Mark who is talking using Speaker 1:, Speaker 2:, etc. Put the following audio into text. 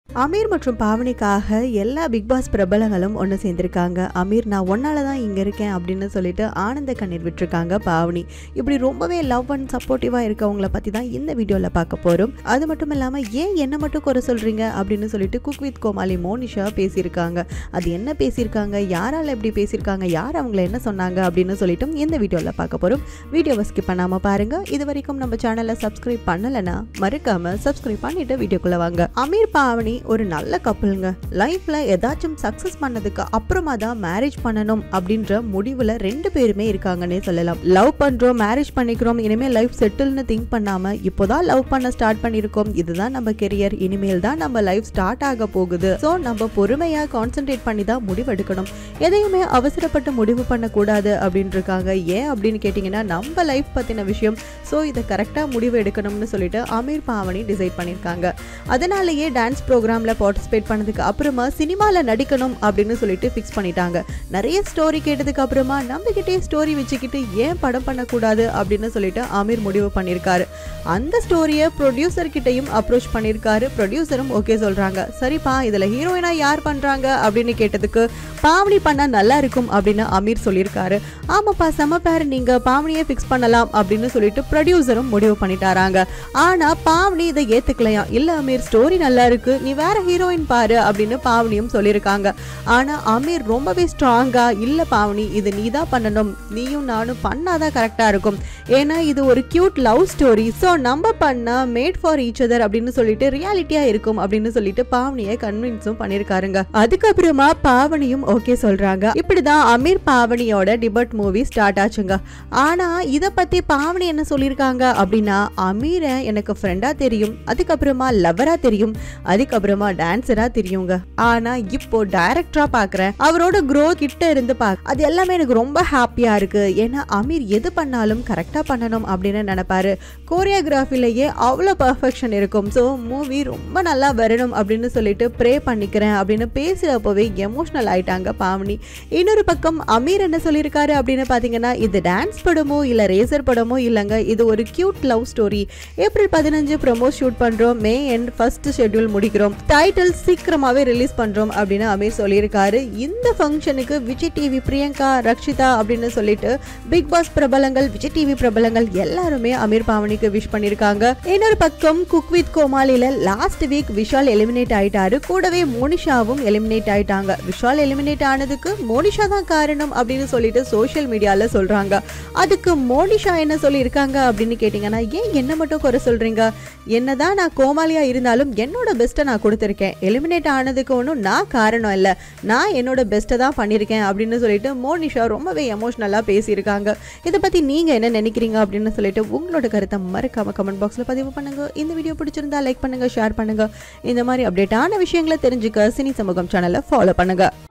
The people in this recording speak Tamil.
Speaker 1: அமீர் மற்றும் பாவனிக்காக எல்லா பிக் பாஸ் பிரபலங்களும் ஒன்று சேர்ந்திருக்காங்க அமீர் நான் ஒன்னால தான் இங்கே இருக்கேன் அப்படின்னு சொல்லிட்டு ஆனந்த கண்ணீர் விட்டுருக்காங்க பாவனி இப்படி ரொம்பவே லவ் அண்ட் சப்போர்ட்டிவாக இருக்கவங்கள பற்றி தான் இந்த வீடியோவில் பார்க்க போகிறோம் அது மட்டும் இல்லாமல் ஏன் என்ன மட்டும் குறை சொல்கிறீங்க அப்படின்னு சொல்லிட்டு குக் வித் கோமாளி மோனிஷா பேசியிருக்காங்க அது என்ன பேசியிருக்காங்க யாரால் எப்படி பேசியிருக்காங்க யார் அவங்கள என்ன சொன்னாங்க அப்படின்னு சொல்லிட்டு இந்த வீடியோவில் பார்க்க போகிறோம் வீடியோவை ஸ்கிப் பண்ணாமல் பாருங்கள் இது வரைக்கும் நம்ம சேனலை சப்ஸ்கிரைப் பண்ணலைன்னா மறக்காமல் சப்ஸ்கிரைப் பண்ணிட்டு வீடியோக்குள்ளே வாங்க அமீர் பாவனி ஒரு நல்ல கப்பலுங்க லைஃப்ல ஏதாச்சும் சக்சஸ் பண்ணதுக்கு அப்புறமா தான் மேரேஜ் பண்ணணும் அப்படின்ற முடிவுல ரெண்டு பேருமே இருக்காங்கன்னே சொல்லலாம் லவ் பண்றோம் மேரேஜ் பண்ணிக்கிறோம் இனிமே லைஃப் செட்டில்னு திங்க் பண்ணாம இப்போதான் லவ் பண்ண ஸ்டார்ட் பண்ணிருக்கோம் இதுதான் நம்ம கெரியர் இனிமேல் தான் நம்ம லைஃப் ஸ்டார்ட் ஆக போகுது ஸோ நம்ம பொறுமையா கான்சென்ட்ரேட் பண்ணி தான் முடிவெடுக்கணும் எதையுமே அவசரப்பட்டு முடிவு பண்ணக்கூடாது அப்படின்னு இருக்காங்க ஏன் அப்படின்னு கேட்டிங்கன்னா நம்ம லைஃப் பற்றின விஷயம் ஸோ இதை கரெக்டாக முடிவு எடுக்கணும்னு சொல்லிட்டு அமீர் பாவனி டிசைட் பண்ணியிருக்காங்க அதனாலேயே டான்ஸ் ப்ரோக்ராமில் பார்ட்டிசிபேட் பண்ணதுக்கு அப்புறமா சினிமாவில் நடிக்கணும் அப்படின்னு சொல்லிட்டு ஃபிக்ஸ் பண்ணிட்டாங்க நிறைய ஸ்டோரி கேட்டதுக்கு அப்புறமா நம்மகிட்டே ஸ்டோரி வச்சுக்கிட்டு ஏன் படம் பண்ணக்கூடாது அப்படின்னு சொல்லிட்டு அமீர் முடிவு பண்ணியிருக்காரு அந்த ஸ்டோரியை ப்ரொடியூசர் கிட்டையும் அப்ரோச் பண்ணியிருக்காரு ப்ரொடியூசரும் ஓகே சொல்கிறாங்க சரிப்பா இதில் ஹீரோயினா யார் பண்ணுறாங்க அப்படின்னு கேட்டதுக்கு பாவனி பண்ணால் நல்லா இருக்கும் அப்படின்னு அமீர் சொல்லியிருக்காரு ஆமாப்பா செம பேர் நீங்கள் பாவனியை ஃபிக்ஸ் பண்ணலாம் அப்படின்னு சொல்லிட்டு ப்ரொடியூசரும் முடிவு பண்ணிட்டாராங்க ஆனால் பாவனி இதை ஏற்றுக்கலையா இல்லை அமீர் ஸ்டோரி நல்லா இருக்கு நீ வேற ஹீரோயின் பாரு அப்படின்னு பாவனியும் சொல்லியிருக்காங்க ஆனால் அமீர் ரொம்பவே ஸ்ட்ராங்காக இல்லை பாவனி இது நீ தான் பண்ணணும் நீயும் நானும் பண்ணாதான் கரெக்டாக இருக்கும் ஏன்னா இது ஒரு கியூட் லவ் ஸ்டோரி ஸோ நம்ம பண்ணால் மேட் ஃபார் ஈச் அதர் அப்படின்னு சொல்லிட்டு ரியாலிட்டியாக இருக்கும் அப்படின்னு சொல்லிட்டு பாவனியை கன்வின்ஸும் பண்ணியிருக்காருங்க அதுக்கப்புறமா பாவனியும் ஓகே சொல்கிறாங்க இப்படிதான் அமீர் பாவனியோட டிபட் மூவி ஸ்டார்ட் ஆச்சுங்க ஆனால் இதை பற்றி பாவனி என்ன சொல்லியிருக்காங்க அப்படின்னா அமீரை எனக்கு ஃப்ரெண்டாக தெரியும் அதுக்கப்புறமா லவ்வராக தெரியும் அதுக்கப்புறமா டான்ஸராக தெரியுங்க ஆனால் இப்போ டைரக்டராக பார்க்குறேன் அவரோட க்ரோத் கிட்ட இருந்து பார்க்க அது எல்லாமே எனக்கு ரொம்ப ஹாப்பியாக இருக்கு ஏன்னா அமீர் எது பண்ணாலும் கரெக்டாக பண்ணணும் அப்படின்னு நினைப்பாரு கோரியோகிராஃபிலேயே அவ்வளோ பர்ஃபெக்ஷன் இருக்கும் ஸோ மூவி ரொம்ப நல்லா வரணும் அப்படின்னு சொல்லிட்டு ப்ரே பண்ணிக்கிறேன் அப்படின்னு பேசுகிறப்பவே எமோஷ்னல் ஆயிட்டாங்க பாவனி இன்னொரு பக்கம் அமீர் என்ன சொல்லியிருக்காரு அப்படின்னு பார்த்தீங்கன்னா இது டான்ஸ் படமோ இல்லை ரேசர் படமோ இல்லைங்க இது ஒரு கியூட் லவ் ஸ்டோரி ஏப்ரல் பதினஞ்சு ப்ரொமோ ஷூட் பண்ணுறோம் மே எண்ட் ஃபர்ஸ்ட் ஷெட்யூல் முடிக்கிறோம் டைட்டில் சீக்கிரமாகவே ரிலீஸ் பண்ணுறோம் அப்படின்னு அமீர் சொல்லியிருக்காரு இந்த ஃபங்க்ஷனுக்கு விஜய் டிவி பிரியங்கா ரக்ஷிதா அப்படின்னு சொல்லிட்டு பிக் பாஸ் பிரபலங்கள் விஜய் டிவி பிரபலங்கள் எல்லாருமே அமீர் பாவனிக்கு விஷ் பண்ணியிருக்காங்க இன்னொரு பக்கம் குக் வித் கோமாளியில லாஸ்ட் வீக் விஷால் எலிமினேட் ஆயிட்டாரு கூடவே மோனிஷாவும் எலிமினேட் ஆயிட்டாங்க விஷால் எலிமினேட் ஆனதுக்கு மோனிஷா தான் காரணம் அப்படின்னு சொல்லிட்டு சோஷியல் மீடியால சொல்றாங்க அதுக்கு மோனிஷா என்ன சொல்லியிருக்காங்க அப்படின்னு கேட்டிங்கன்னா ஏன் என்ன மட்டும் குறை சொல்றீங்க என்னதான் நான் கோமாளியா இருந்தாலும் என்னோட பெஸ்ட்டை நான் கொடுத்துருக்கேன் எலிமினேட் ஆனதுக்கு ஒன்றும் நான் காரணம் இல்லை நான் என்னோட பெஸ்ட்டை தான் பண்ணியிருக்கேன் அப்படின்னு சொல்லிட்டு மோனிஷா ரொம்பவே எமோஷ்னலாக பேசியிருக்காங்க இதை பற்றி நீங்கள் என்ன நினைக்கிறீங்க அப்படின்னு சொல்லிட்டு உங்களோட கருத்தை மறக்காம கமெண்ட் பாக்ஸில் பதிவு பண்ணுங்க இந்த வீடியோ பிடிச்சிருந்தா லைக் பண்ணுங்க ஷேர் பண்ணுங்க இந்த மாதிரி அப்டேட்டான விஷயங்களை தெரிஞ்சுக்க சினி சமூகம் சேனலை ஃபாலோ பண்ணுங்க